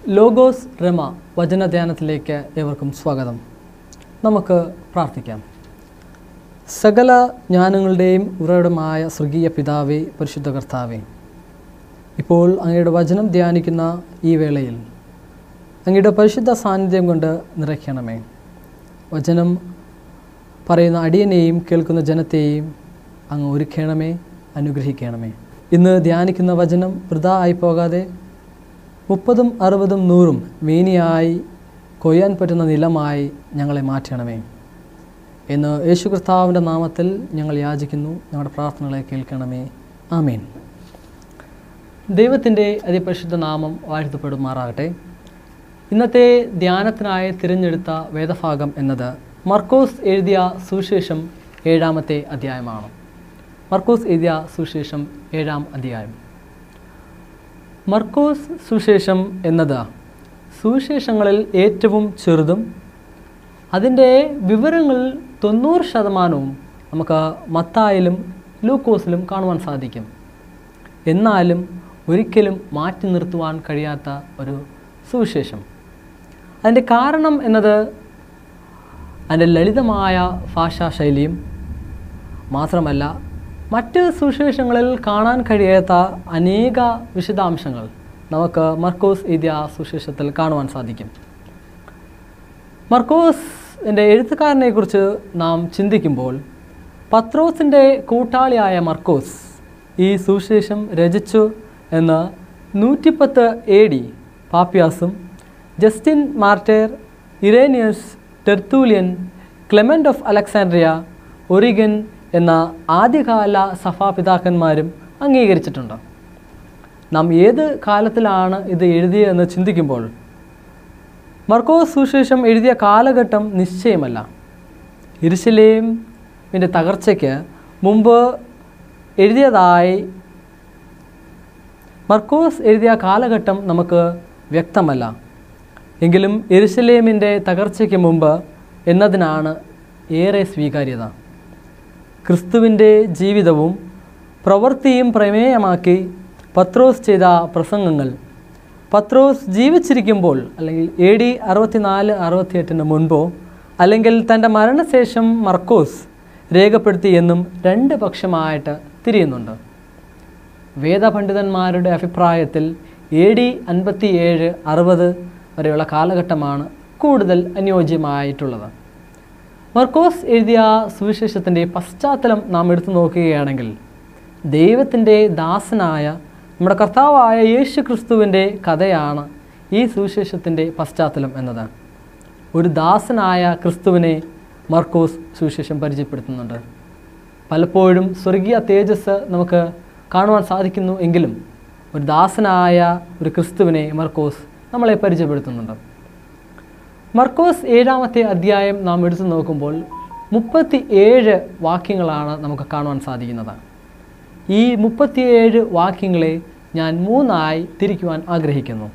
logos Rama വചനധ്യാനത്തിലേക്ക് ഏവർക്കും സ്വാഗതം നമുക്ക് പ്രാർത്ഥിക്കാം സകല ജ്ഞാനങ്ങളുടെയും ഉറവിടമായ സ്വർഗീയ പിതാവേ പരിശുദ്ധ കർത്താവേ ഇപ്പോൾ അങ്ങയുടെ വചനം ധ്യാനിക്കുന്ന ഈ വേളയിൽ അങ്ങയുടെ പരിശുദ്ധ സാന്നിധ്യം കൊണ്ട് നിറയ്ക്കണമേ വചനം പറയുന്ന അടിയനെയും കേൾക്കുന്ന ജനത്തെയും അങ്ങ് ഒരുക്കണമേ അനുഗ്രഹിക്കണമേ ഇന്ന് ധ്യാനിക്കുന്ന വചനം വൃതാ ആയി പോകാതെ മുപ്പതും അറുപതും നൂറും മേനിയായി കൊയ്യാൻ പറ്റുന്ന നിലമായി ഞങ്ങളെ മാറ്റണമേ എന്ന് യേശു കർത്താവിൻ്റെ നാമത്തിൽ ഞങ്ങൾ യാചിക്കുന്നു ഞങ്ങളുടെ പ്രാർത്ഥനകളെ കേൾക്കണമേ ആമീൻ ദൈവത്തിൻ്റെ അതിപരിശുദ്ധ നാമം വാഴ്ത്തപ്പെടുമാറാകട്ടെ ഇന്നത്തെ ധ്യാനത്തിനായി തിരഞ്ഞെടുത്ത വേദഭാഗം എന്നത് മർക്കോസ് എഴുതിയ സുവിശേഷം ഏഴാമത്തെ അധ്യായമാണ് മർക്കോസ് എഴുതിയ സുവിശേഷം ഏഴാം അധ്യായം മർക്കോസ് സുവിശേഷം എന്നത് സുവിശേഷങ്ങളിൽ ഏറ്റവും ചെറുതും അതിൻ്റെ വിവരങ്ങൾ തൊണ്ണൂറ് ശതമാനവും നമുക്ക് മത്തായിലും ലൂക്കോസിലും കാണുവാൻ സാധിക്കും എന്നാലും ഒരിക്കലും മാറ്റി നിർത്തുവാൻ കഴിയാത്ത ഒരു സുവിശേഷം അതിൻ്റെ കാരണം എന്നത് അതിൻ്റെ ലളിതമായ ഭാഷാശൈലിയും മാത്രമല്ല മറ്റ് സുവിശേഷങ്ങളിൽ കാണാൻ കഴിയാത്ത അനേക വിശദാംശങ്ങൾ നമുക്ക് മർക്കോസ് എഴുതിയ സുവിശേഷത്തിൽ കാണുവാൻ സാധിക്കും മർക്കോസിൻ്റെ എഴുത്തുകാരനെക്കുറിച്ച് നാം ചിന്തിക്കുമ്പോൾ പത്രോസിൻ്റെ കൂട്ടാളിയായ മർക്കോസ് ഈ സുവിശേഷം രചിച്ചു എന്ന് നൂറ്റിപ്പത്ത് എ ഡി പാപ്യാസും Justin Martyr Irenaeus Tertullian Clement of Alexandria Origen എന്ന ആദ്യകാല സഭാപിതാക്കന്മാരും അംഗീകരിച്ചിട്ടുണ്ട് നാം ഏത് കാലത്തിലാണ് ഇത് എഴുതിയതെന്ന് ചിന്തിക്കുമ്പോൾ മർക്കോസ് സുശേഷം എഴുതിയ കാലഘട്ടം നിശ്ചയമല്ല ഇരിശിലേമിൻ്റെ തകർച്ചയ്ക്ക് മുമ്പ് എഴുതിയതായി മർക്കോസ് എഴുതിയ കാലഘട്ടം നമുക്ക് വ്യക്തമല്ല എങ്കിലും എരുസലേമിൻ്റെ തകർച്ചയ്ക്ക് മുമ്പ് എന്നതിനാണ് ഏറെ സ്വീകാര്യത ക്രിസ്തുവിൻ്റെ ജീവിതവും പ്രവൃത്തിയും പ്രമേയമാക്കി പത്രോസ് ചെയ്ത പ്രസംഗങ്ങൾ പത്രോസ് ജീവിച്ചിരിക്കുമ്പോൾ അല്ലെങ്കിൽ എ ഡി അറുപത്തിനാല് അറുപത്തിയെട്ടിന് മുൻപോ അല്ലെങ്കിൽ തൻ്റെ മരണശേഷം മർക്കോസ് രേഖപ്പെടുത്തി എന്നും രണ്ട് പക്ഷമായിട്ട് തിരിയുന്നുണ്ട് വേദപണ്ഡിതന്മാരുടെ അഭിപ്രായത്തിൽ എ ഡി അൻപത്തി ഏഴ് അറുപത് വരെയുള്ള കാലഘട്ടമാണ് കൂടുതൽ അനുയോജ്യമായിട്ടുള്ളത് മർക്കോസ് എഴുതിയ സുവിശേഷത്തിൻ്റെ പശ്ചാത്തലം നാം എടുത്തു നോക്കുകയാണെങ്കിൽ ദൈവത്തിൻ്റെ ദാസനായ നമ്മുടെ കർത്താവായ യേശു ക്രിസ്തുവിൻ്റെ കഥയാണ് ഈ സുവിശേഷത്തിൻ്റെ പശ്ചാത്തലം എന്നത് ഒരു ദാസനായ ക്രിസ്തുവിനെ മർക്കോസ് സുവിശേഷം പരിചയപ്പെടുത്തുന്നുണ്ട് പലപ്പോഴും സ്വർഗീയ തേജസ് നമുക്ക് കാണുവാൻ സാധിക്കുന്നു എങ്കിലും ഒരു ദാസനായ ഒരു ക്രിസ്തുവിനെ മർക്കോസ് നമ്മളെ പരിചയപ്പെടുത്തുന്നുണ്ട് മർക്കോസ് ഏഴാമത്തെ അധ്യായം നാം എടുത്തു നോക്കുമ്പോൾ മുപ്പത്തി ഏഴ് വാക്യങ്ങളാണ് നമുക്ക് കാണുവാൻ സാധിക്കുന്നത് ഈ മുപ്പത്തിയേഴ് വാക്യങ്ങളെ ഞാൻ മൂന്നായി തിരിക്കുവാൻ ആഗ്രഹിക്കുന്നു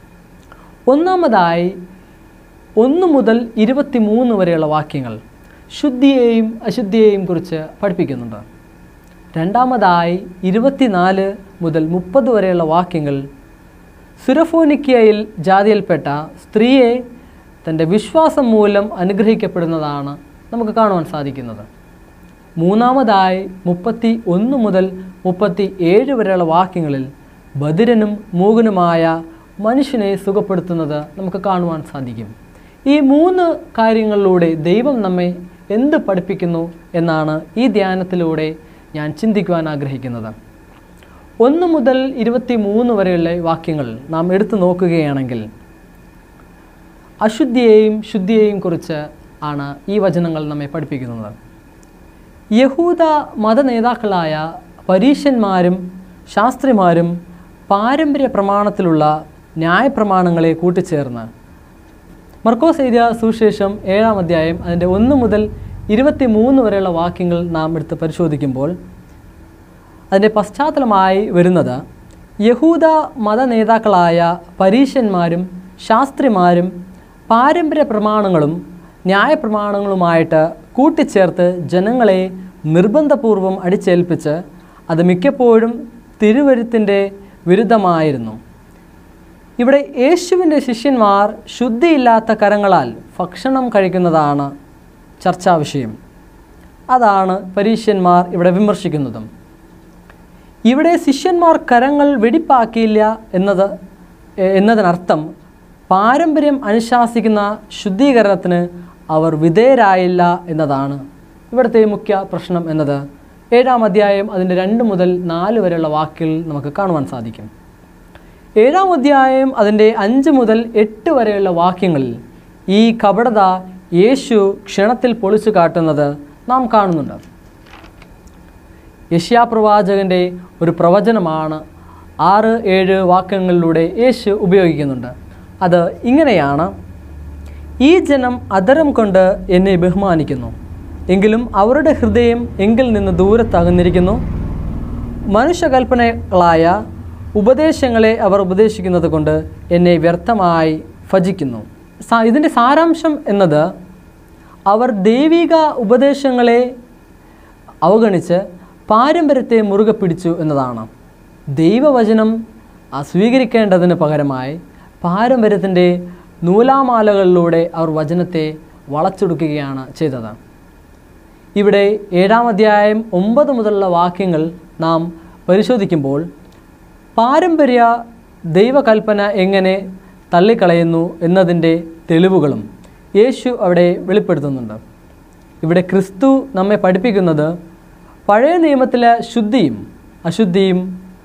ഒന്നാമതായി ഒന്ന് മുതൽ ഇരുപത്തി മൂന്ന് വരെയുള്ള വാക്യങ്ങൾ ശുദ്ധിയെയും അശുദ്ധിയെയും കുറിച്ച് പഠിപ്പിക്കുന്നുണ്ട് രണ്ടാമതായി ഇരുപത്തിനാല് മുതൽ മുപ്പത് വരെയുള്ള വാക്യങ്ങൾ സുരഫോനിക്കയിൽ ജാതിയിൽപ്പെട്ട സ്ത്രീയെ തൻ്റെ വിശ്വാസം മൂലം അനുഗ്രഹിക്കപ്പെടുന്നതാണ് നമുക്ക് കാണുവാൻ സാധിക്കുന്നത് മൂന്നാമതായി മുപ്പത്തി ഒന്ന് മുതൽ മുപ്പത്തി ഏഴ് വരെയുള്ള വാക്യങ്ങളിൽ ബദിരനും മൂകനുമായ മനുഷ്യനെ സുഖപ്പെടുത്തുന്നത് നമുക്ക് കാണുവാൻ സാധിക്കും ഈ മൂന്ന് കാര്യങ്ങളിലൂടെ ദൈവം നമ്മെ എന്ത് പഠിപ്പിക്കുന്നു എന്നാണ് ഈ ധ്യാനത്തിലൂടെ ഞാൻ ചിന്തിക്കുവാൻ ആഗ്രഹിക്കുന്നത് ഒന്ന് മുതൽ ഇരുപത്തി മൂന്ന് വരെയുള്ള വാക്യങ്ങൾ നാം എടുത്തു നോക്കുകയാണെങ്കിൽ അശുദ്ധിയെയും ശുദ്ധിയെയും കുറിച്ച് ആണ് ഈ വചനങ്ങൾ നമ്മെ പഠിപ്പിക്കുന്നത് യഹൂദ മത നേതാക്കളായ പരീശന്മാരും ശാസ്ത്രിമാരും പാരമ്പര്യ പ്രമാണത്തിലുള്ള ന്യായപ്രമാണങ്ങളെ കൂട്ടിച്ചേർന്ന് മർക്കോസ് എഴുതിയ സുവിശേഷം ഏഴാം അധ്യായം അതിൻ്റെ ഒന്ന് മുതൽ ഇരുപത്തി മൂന്ന് വരെയുള്ള വാക്യങ്ങൾ നാം എടുത്ത് പരിശോധിക്കുമ്പോൾ അതിൻ്റെ പശ്ചാത്തലമായി വരുന്നത് യഹൂദ മത നേതാക്കളായ പരീശന്മാരും ശാസ്ത്രിമാരും പാരമ്പര്യ പ്രമാണങ്ങളും ന്യായപ്രമാണങ്ങളുമായിട്ട് കൂട്ടിച്ചേർത്ത് ജനങ്ങളെ നിർബന്ധപൂർവം അടിച്ചേൽപ്പിച്ച് അത് മിക്കപ്പോഴും തിരുവരുത്തിൻ്റെ വിരുദ്ധമായിരുന്നു ഇവിടെ യേശുവിൻ്റെ ശിഷ്യന്മാർ ശുദ്ധിയില്ലാത്ത കരങ്ങളാൽ ഭക്ഷണം കഴിക്കുന്നതാണ് ചർച്ചാ വിഷയം അതാണ് പരീഷ്യന്മാർ ഇവിടെ വിമർശിക്കുന്നതും ഇവിടെ ശിഷ്യന്മാർ കരങ്ങൾ വെടിപ്പാക്കിയില്ല എന്നത് എ- എന്നതിനർത്ഥം പാരമ്പര്യം അനുശാസിക്കുന്ന ശുദ്ധീകരണത്തിന് അവർ വിധേയരായില്ല എന്നതാണ് ഇവിടുത്തെ മുഖ്യ പ്രശ്നം എന്നത് ഏഴാം അധ്യായം അതിൻ്റെ രണ്ട് മുതൽ നാല് വരെയുള്ള വാക്കുകൾ നമുക്ക് കാണുവാൻ സാധിക്കും ഏഴാം അധ്യായം അതിൻ്റെ അഞ്ച് മുതൽ എട്ട് വരെയുള്ള വാക്യങ്ങളിൽ ഈ കപടത യേശു ക്ഷണത്തിൽ പൊളിച്ചു കാട്ടുന്നത് നാം കാണുന്നുണ്ട് യഷ്യാപ്രവാചകൻ്റെ ഒരു പ്രവചനമാണ് ആറ് ഏഴ് വാക്യങ്ങളിലൂടെ യേശു ഉപയോഗിക്കുന്നുണ്ട് അത് ഇങ്ങനെയാണ് ഈ ജനം അതരം കൊണ്ട് എന്നെ ബഹുമാനിക്കുന്നു എങ്കിലും അവരുടെ ഹൃദയം എങ്കിൽ നിന്ന് ദൂരത്തകന്നിരിക്കുന്നു മനുഷ്യകൽപ്പനകളായ ഉപദേശങ്ങളെ അവർ ഉപദേശിക്കുന്നത് കൊണ്ട് എന്നെ വ്യർത്ഥമായി ഭജിക്കുന്നു സാ- ഇതിൻ്റെ സാരാംശം എന്നത് അവർ ദൈവിക ഉപദേശങ്ങളെ അവഗണിച്ച് പാരമ്പര്യത്തെ മുറുകെ പിടിച്ചു എന്നതാണ് ദൈവവചനം ആ സ്വീകരിക്കേണ്ടതിന് പകരമായി പാരമ്പര്യത്തിൻ്റെ നൂലാമാലകളിലൂടെ അവർ വചനത്തെ വളച്ചൊടുക്കുകയാണ് ചെയ്തത് ഇവിടെ ഏഴാം അധ്യായം ഒമ്പത് മുതലുള്ള വാക്യങ്ങൾ നാം പരിശോധിക്കുമ്പോൾ പാരമ്പര്യ ദൈവകൽപ്പന എങ്ങനെ തള്ളിക്കളയുന്നു എന്നതിൻ്റെ തെളിവുകളും യേശു അവിടെ വെളിപ്പെടുത്തുന്നുണ്ട് ഇവിടെ ക്രിസ്തു നമ്മെ പഠിപ്പിക്കുന്നത് പഴയ നിയമത്തിലെ ശുദ്ധിയും അശുദ്ധിയും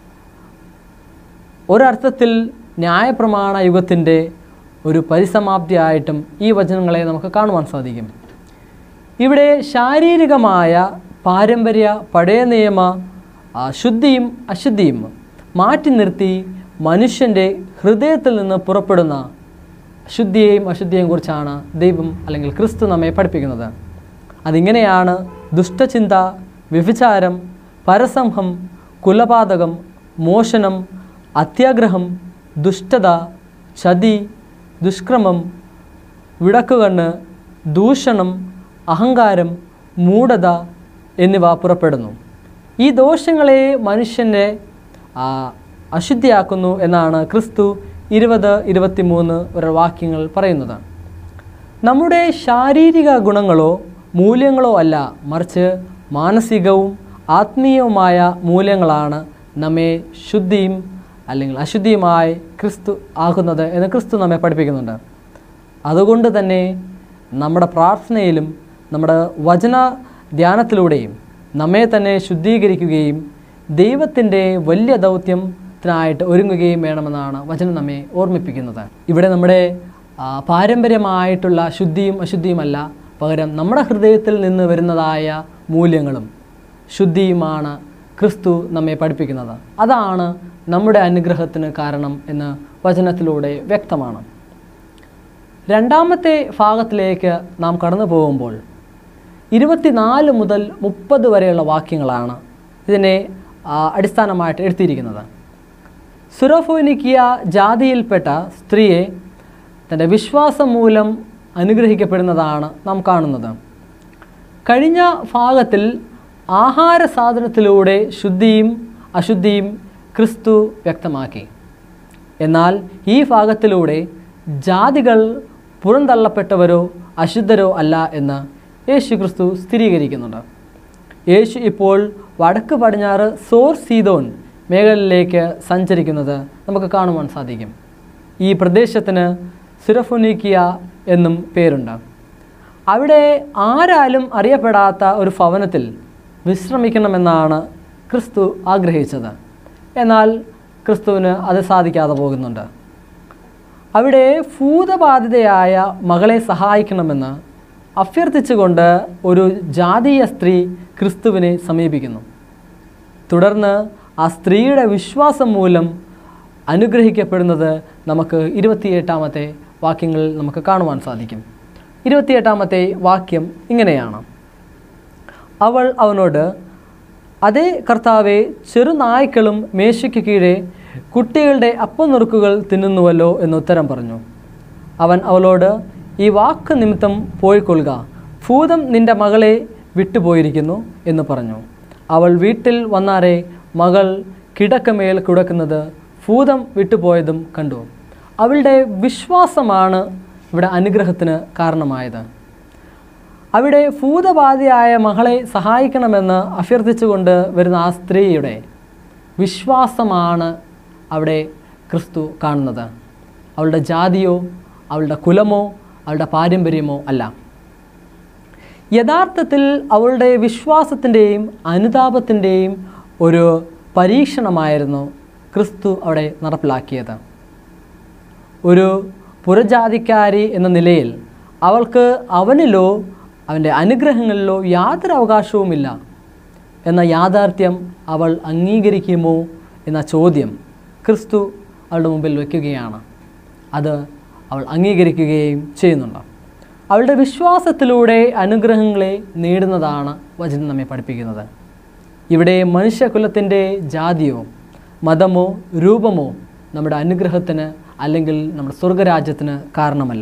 ഒരർത്ഥത്തിൽ ന്യായപ്രമാണ യുഗത്തിൻ്റെ ഒരു പരിസമാപ്തിയായിട്ടും ഈ വചനങ്ങളെ നമുക്ക് കാണുവാൻ സാധിക്കും ഇവിടെ ശാരീരികമായ പാരമ്പര്യ പഴയ നിയമ ആ, ശുദ്ധിയും അശുദ്ധിയും മാറ്റി നിർത്തി മനുഷ്യൻ്റെ ഹൃദയത്തിൽ നിന്ന് പുറപ്പെടുന്ന ശുദ്ധിയെയും അശുദ്ധിയെയും കുറിച്ചാണ് ദൈവം അല്ലെങ്കിൽ ക്രിസ്തു നമ്മെ പഠിപ്പിക്കുന്നത് അതിങ്ങനെയാണ് ദുഷ്ടചിന്ത വ്യഭിചാരം പരസംഹം കുലപാതകം മോഷണം അത്യാഗ്രഹം ദുഷ്ടത ചതി ദുഷ്ക്രമം വിടക്കുകണ്ണ് ദൂഷണം അഹങ്കാരം മൂഢത എന്നിവ പുറപ്പെടുന്നു ഈ ദോഷങ്ങളെ മനുഷ്യനെ ആ, അശുദ്ധിയാക്കുന്നു എന്നാണ് ക്രിസ്തു ഇരുപത് ഇരുപത്തിമൂന്ന് ഒരു വാക്യങ്ങൾ പറയുന്നത് നമ്മുടെ ശാരീരിക ഗുണങ്ങളോ മൂല്യങ്ങളോ അല്ല മറിച്ച് മാനസികവും ആത്മീയവുമായ മൂല്യങ്ങളാണ് നമ്മെ ശുദ്ധിയും അല്ലെങ്കിൽ അശുദ്ധിയുമായി ക്രിസ്തു ആകുന്നത് എന്ന് ക്രിസ്തു നമ്മെ പഠിപ്പിക്കുന്നുണ്ട് അതുകൊണ്ട് തന്നെ നമ്മുടെ പ്രാർത്ഥനയിലും നമ്മുടെ വചന ധ്യാനത്തിലൂടെയും നമ്മെ തന്നെ ശുദ്ധീകരിക്കുകയും ദൈവത്തിൻ്റെ വലിയ ദൗത്യത്തിനായിട്ട് ഒരുങ്ങുകയും വേണമെന്നാണ് വചനം നമ്മെ ഓർമ്മിപ്പിക്കുന്നത് ഇവിടെ നമ്മുടെ ആ, പാരമ്പര്യമായിട്ടുള്ള ശുദ്ധിയും അശുദ്ധിയുമല്ല പകരം നമ്മുടെ ഹൃദയത്തിൽ നിന്ന് വരുന്നതായ മൂല്യങ്ങളും ശുദ്ധിയുമാണ് ക്രിസ്തു നമ്മെ പഠിപ്പിക്കുന്നത് അതാണ് നമ്മുടെ അനുഗ്രഹത്തിന് കാരണം എന്ന് വചനത്തിലൂടെ വ്യക്തമാണ് രണ്ടാമത്തെ ഭാഗത്തിലേക്ക് നാം കടന്നു പോകുമ്പോൾ ഇരുപത്തിനാല് മുതൽ മുപ്പത് വരെയുള്ള വാക്യങ്ങളാണ് ഇതിനെ ആ, അടിസ്ഥാനമായിട്ട് എടുത്തിരിക്കുന്നത് സുറഫോനിക്കിയ ജാതിയിൽപ്പെട്ട സ്ത്രീയെ തൻ്റെ വിശ്വാസം മൂലം അനുഗ്രഹിക്കപ്പെടുന്നതാണ് നാം കാണുന്നത് കഴിഞ്ഞ ഭാഗത്തിൽ ആഹാര സാധനത്തിലൂടെ ശുദ്ധിയും അശുദ്ധിയും ക്രിസ്തു വ്യക്തമാക്കി എന്നാൽ ഈ ഭാഗത്തിലൂടെ ജാതികൾ പുറന്തള്ളപ്പെട്ടവരോ അശുദ്ധരോ അല്ല എന്ന് യേശു ക്രിസ്തു സ്ഥിരീകരിക്കുന്നുണ്ട് യേശു ഇപ്പോൾ വടക്ക് പടിഞ്ഞാറ് സോർ സീതോൻ മേഖലയിലേക്ക് സഞ്ചരിക്കുന്നത് നമുക്ക് കാണുവാൻ സാധിക്കും ഈ പ്രദേശത്തിന് സുരഫുനീക്കിയ എന്നും പേരുണ്ട് അവിടെ ആരാലും അറിയപ്പെടാത്ത ഒരു ഭവനത്തിൽ വിശ്രമിക്കണമെന്നാണ് ക്രിസ്തു ആഗ്രഹിച്ചത് എന്നാൽ ക്രിസ്തുവിന് അത് സാധിക്കാതെ പോകുന്നുണ്ട് അവിടെ ഭൂതബാധിതയായ മകളെ സഹായിക്കണമെന്ന് അഭ്യർത്ഥിച്ചുകൊണ്ട് ഒരു ജാതീയ സ്ത്രീ ക്രിസ്തുവിനെ സമീപിക്കുന്നു തുടർന്ന് ആ സ്ത്രീയുടെ വിശ്വാസം മൂലം അനുഗ്രഹിക്കപ്പെടുന്നത് നമുക്ക് ഇരുപത്തിയെട്ടാമത്തെ വാക്യങ്ങളിൽ നമുക്ക് കാണുവാൻ സാധിക്കും ഇരുപത്തിയെട്ടാമത്തെ വാക്യം ഇങ്ങനെയാണ് അവൾ അവനോട് അതേ കർത്താവെ ചെറുനായ്ക്കളും മേശയ്ക്ക് കീഴെ കുട്ടികളുടെ അപ്പനുറുക്കുകൾ തിന്നുന്നുവല്ലോ എന്ന് ഉത്തരം പറഞ്ഞു അവൻ അവളോട് ഈ വാക്ക് നിമിത്തം പോയിക്കൊള്ളുക ഭൂതം നിന്റെ മകളെ വിട്ടുപോയിരിക്കുന്നു എന്ന് പറഞ്ഞു അവൾ വീട്ടിൽ വന്നാരെ മകൾ കിടക്കമേൽ കിടക്കുന്നത് ഭൂതം വിട്ടുപോയതും കണ്ടു അവളുടെ വിശ്വാസമാണ് ഇവിടെ അനുഗ്രഹത്തിന് കാരണമായത് അവിടെ ഭൂതബാധയായ മകളെ സഹായിക്കണമെന്ന് അഭ്യർത്ഥിച്ചുകൊണ്ട് വരുന്ന ആ സ്ത്രീയുടെ വിശ്വാസമാണ് അവിടെ ക്രിസ്തു കാണുന്നത് അവളുടെ ജാതിയോ അവളുടെ കുലമോ അവളുടെ പാരമ്പര്യമോ അല്ല യഥാർത്ഥത്തിൽ അവളുടെ വിശ്വാസത്തിൻ്റെയും അനുതാപത്തിൻ്റെയും ഒരു പരീക്ഷണമായിരുന്നു ക്രിസ്തു അവിടെ നടപ്പിലാക്കിയത് ഒരു പുറജാതിക്കാരി എന്ന നിലയിൽ അവൾക്ക് അവനിലോ അവൻ്റെ അനുഗ്രഹങ്ങളിലോ യാതൊരു അവകാശവുമില്ല എന്ന യാഥാർത്ഥ്യം അവൾ അംഗീകരിക്കുമോ എന്ന ചോദ്യം ക്രിസ്തു അവളുടെ മുമ്പിൽ വയ്ക്കുകയാണ് അത് അവൾ അംഗീകരിക്കുകയും ചെയ്യുന്നുണ്ട് അവളുടെ വിശ്വാസത്തിലൂടെ അനുഗ്രഹങ്ങളെ നേടുന്നതാണ് വചനം നമ്മെ പഠിപ്പിക്കുന്നത് ഇവിടെ മനുഷ്യകുലത്തിൻ്റെ ജാതിയോ മതമോ രൂപമോ നമ്മുടെ അനുഗ്രഹത്തിന് അല്ലെങ്കിൽ നമ്മുടെ സ്വർഗരാജ്യത്തിന് കാരണമല്ല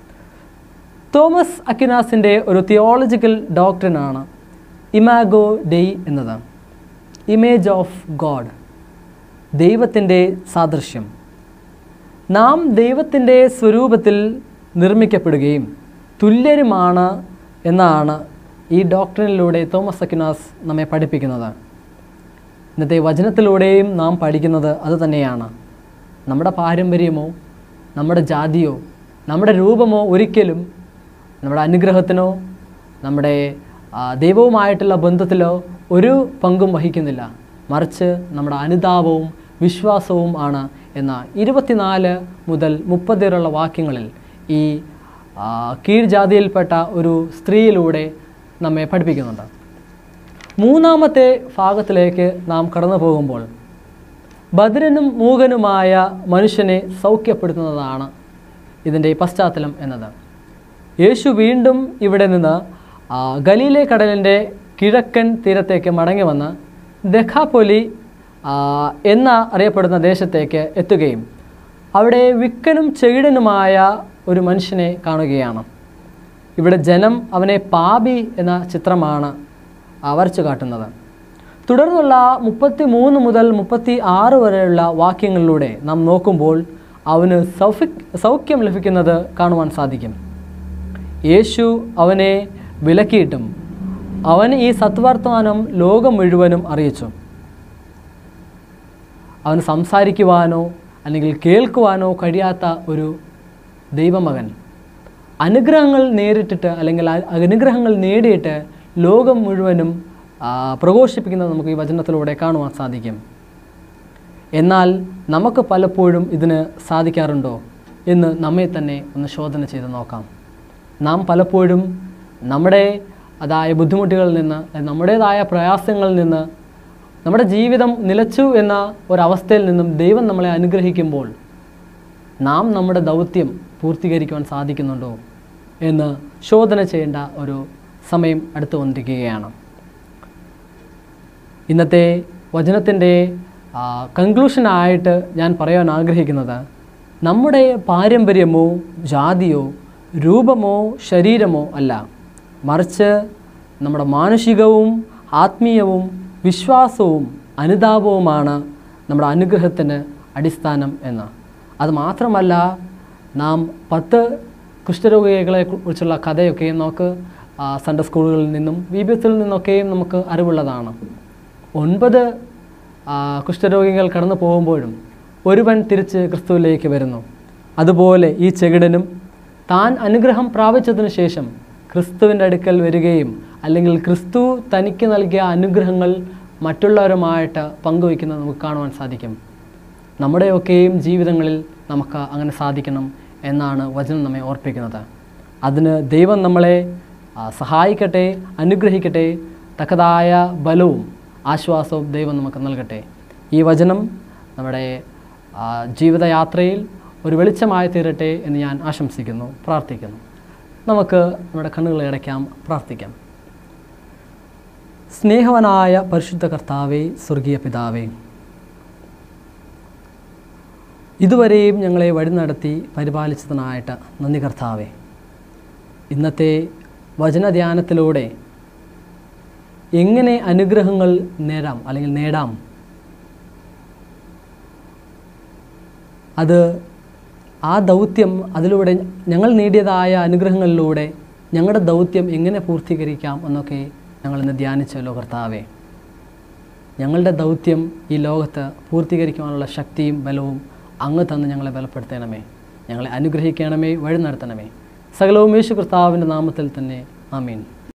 തോമസ് അക്യുനാസിൻ്റെ ഒരു തിയോളജിക്കൽ ഡോക്ടറിനാണ് ഇമാഗോ ഡെയ് എന്നത് ഇമേജ് ഓഫ് ഗോഡ് ദൈവത്തിൻ്റെ സാദൃശ്യം നാം ദൈവത്തിൻ്റെ സ്വരൂപത്തിൽ നിർമ്മിക്കപ്പെടുകയും തുല്യരുമാണ് എന്നാണ് ഈ ഡോക്ടറിനിലൂടെ തോമസ് അക്യുനാസ് നമ്മെ പഠിപ്പിക്കുന്നത് ഇന്നത്തെ വചനത്തിലൂടെയും നാം പഠിക്കുന്നത് അതുതന്നെയാണ് നമ്മുടെ പാരമ്പര്യമോ നമ്മുടെ ജാതിയോ നമ്മുടെ രൂപമോ ഒരിക്കലും നമ്മുടെ അനുഗ്രഹത്തിനോ നമ്മുടെ ആ, ദൈവവുമായിട്ടുള്ള ബന്ധത്തിലോ ഒരു പങ്കും വഹിക്കുന്നില്ല മറിച്ച് നമ്മുടെ അനുതാപവും വിശ്വാസവും ആണ് എന്ന ഇരുപത്തിനാല് മുതൽ മുപ്പത് വരെയുള്ള വാക്യങ്ങളിൽ ഈ ആ, കീഴ്ജാതിയിൽപ്പെട്ട ഒരു സ്ത്രീയിലൂടെ നമ്മെ പഠിപ്പിക്കുന്നുണ്ട് മൂന്നാമത്തെ ഭാഗത്തിലേക്ക് നാം കടന്നു പോകുമ്പോൾ ഭദ്രനും മൂകനുമായ മനുഷ്യനെ സൗഖ്യപ്പെടുത്തുന്നതാണ് ഇതിൻ്റെ പശ്ചാത്തലം എന്നത് യേശു വീണ്ടും ഇവിടെ നിന്ന് ആ, ഗലീലെ കടലിൻ്റെ കിഴക്കൻ തീരത്തേക്ക് മടങ്ങി വന്ന് ദഖാപൊലി ആ, എന്ന അറിയപ്പെടുന്ന ദേശത്തേക്ക് എത്തുകയും അവിടെ വിക്കനും ചെകിടനുമായ ഒരു മനുഷ്യനെ കാണുകയാണ് ഇവിടെ ജനം അവനെ പാപി എന്ന ചിത്രമാണ് ആ, വരച്ചു കാട്ടുന്നത് തുടർന്നുള്ള മുപ്പത്തി മൂന്ന് മുതൽ മുപ്പത്തി ആറ് വരെയുള്ള വാക്യങ്ങളിലൂടെ നാം നോക്കുമ്പോൾ അവന് സൗഫി സൗഖ്യം ലഭിക്കുന്നത് കാണുവാൻ സാധിക്കും യേശു അവനെ വിലക്കിയിട്ടും അവൻ ഈ സത്വർത്തമാനം ലോകം മുഴുവനും അറിയിച്ചു അവന് സംസാരിക്കുവാനോ അല്ലെങ്കിൽ കേൾക്കുവാനോ കഴിയാത്ത ഒരു ദൈവമകൻ അനുഗ്രഹങ്ങൾ നേരിട്ടിട്ട് അല്ലെങ്കിൽ അ- അനുഗ്രഹങ്ങൾ നേടിയിട്ട് ലോകം മുഴുവനും ആ, പ്രഘോഷിപ്പിക്കുന്നത് നമുക്ക് ഈ വചനത്തിലൂടെ കാണുവാൻ സാധിക്കും എന്നാൽ നമുക്ക് പലപ്പോഴും ഇതിന് സാധിക്കാറുണ്ടോ എന്ന് നമ്മെ തന്നെ ഒന്ന് ശോധന ചെയ്ത് നോക്കാം നാം പലപ്പോഴും നമ്മുടെ അതായ ബുദ്ധിമുട്ടുകളിൽ നിന്ന് അല്ലെങ്കിൽ നമ്മുടേതായ പ്രയാസങ്ങളിൽ നിന്ന് നമ്മുടെ ജീവിതം നിലച്ചു എന്ന ഒരവസ്ഥയിൽ നിന്നും ദൈവം നമ്മളെ അനുഗ്രഹിക്കുമ്പോൾ നാം നമ്മുടെ ദൗത്യം പൂർത്തീകരിക്കുവാൻ സാധിക്കുന്നുണ്ടോ എന്ന് ശോധന ചെയ്യേണ്ട ഒരു സമയം അടുത്തു വന്നിരിക്കുകയാണ് ഇന്നത്തെ വചനത്തിൻ്റെ കൺക്ലൂഷനായിട്ട് ഞാൻ പറയാൻ ആഗ്രഹിക്കുന്നത് നമ്മുടെ പാരമ്പര്യമോ ജാതിയോ രൂപമോ ശരീരമോ അല്ല മറിച്ച് നമ്മുടെ മാനസികവും ആത്മീയവും വിശ്വാസവും അനുതാപവുമാണ് നമ്മുടെ അനുഗ്രഹത്തിന് അടിസ്ഥാനം എന്ന് അത് മാത്രമല്ല നാം പത്ത് കുഷ്ഠരോഗികളെ കുറിച്ചുള്ള കഥയൊക്കെയും നമുക്ക് ആ, സൺഡേ സ്കൂളുകളിൽ നിന്നും വി ബി എസിൽ നിന്നൊക്കെയും നമുക്ക് അറിവുള്ളതാണ് ഒൻപത് ആ, കുഷ്ഠരോഗികൾ കടന്നു പോകുമ്പോഴും ഒരുവൻ തിരിച്ച് ക്രിസ്തുവിലേക്ക് വരുന്നു അതുപോലെ ഈ ചെകിടനും താൻ അനുഗ്രഹം പ്രാപിച്ചതിന് ശേഷം ക്രിസ്തുവിൻ്റെ അടുക്കൽ വരികയും അല്ലെങ്കിൽ ക്രിസ്തു തനിക്ക് നൽകിയ അനുഗ്രഹങ്ങൾ മറ്റുള്ളവരുമായിട്ട് പങ്കുവയ്ക്കുന്നത് നമുക്ക് കാണുവാൻ സാധിക്കും നമ്മുടെയൊക്കെയും ജീവിതങ്ങളിൽ നമുക്ക് അങ്ങനെ സാധിക്കണം എന്നാണ് വചനം നമ്മെ ഓർപ്പിക്കുന്നത് അതിന് ദൈവം നമ്മളെ ആ, സഹായിക്കട്ടെ അനുഗ്രഹിക്കട്ടെ തക്കതായ ബലവും ആശ്വാസവും ദൈവം നമുക്ക് നൽകട്ടെ ഈ വചനം നമ്മുടെ ആ, ജീവിതയാത്രയിൽ ഒരു വെളിച്ചമായി തീരട്ടെ എന്ന് ഞാൻ ആശംസിക്കുന്നു പ്രാർത്ഥിക്കുന്നു നമുക്ക് നമ്മുടെ കണ്ണുകൾ അടയ്ക്കാം പ്രാർത്ഥിക്കാം സ്നേഹവനായ പരിശുദ്ധ കർത്താവേ സ്വർഗീയ പിതാവേ ഇതുവരെയും ഞങ്ങളെ വഴി നടത്തി പരിപാലിച്ചതിനായിട്ട് നന്ദി കർത്താവേ ഇന്നത്തെ വചനധ്യാനത്തിലൂടെ എങ്ങനെ അനുഗ്രഹങ്ങൾ നേടാം അല്ലെങ്കിൽ നേടാം അത് ആ ദൗത്യം അതിലൂടെ ഞങ്ങൾ നേടിയതായ അനുഗ്രഹങ്ങളിലൂടെ ഞങ്ങളുടെ ദൗത്യം എങ്ങനെ പൂർത്തീകരിക്കാം എന്നൊക്കെ ഞങ്ങൾ ഇന്ന് ധ്യാനിച്ചല്ലോ കർത്താവേ ഞങ്ങളുടെ ദൗത്യം ഈ ലോകത്ത് പൂർത്തീകരിക്കുവാനുള്ള ശക്തിയും ബലവും അങ്ങ് തന്ന് ഞങ്ങളെ ബലപ്പെടുത്തണമേ ഞങ്ങളെ അനുഗ്രഹിക്കണമേ വഴി നടത്തണമേ സകലവും യേശു കർത്താവിൻ്റെ നാമത്തിൽ തന്നെ ആമീൻ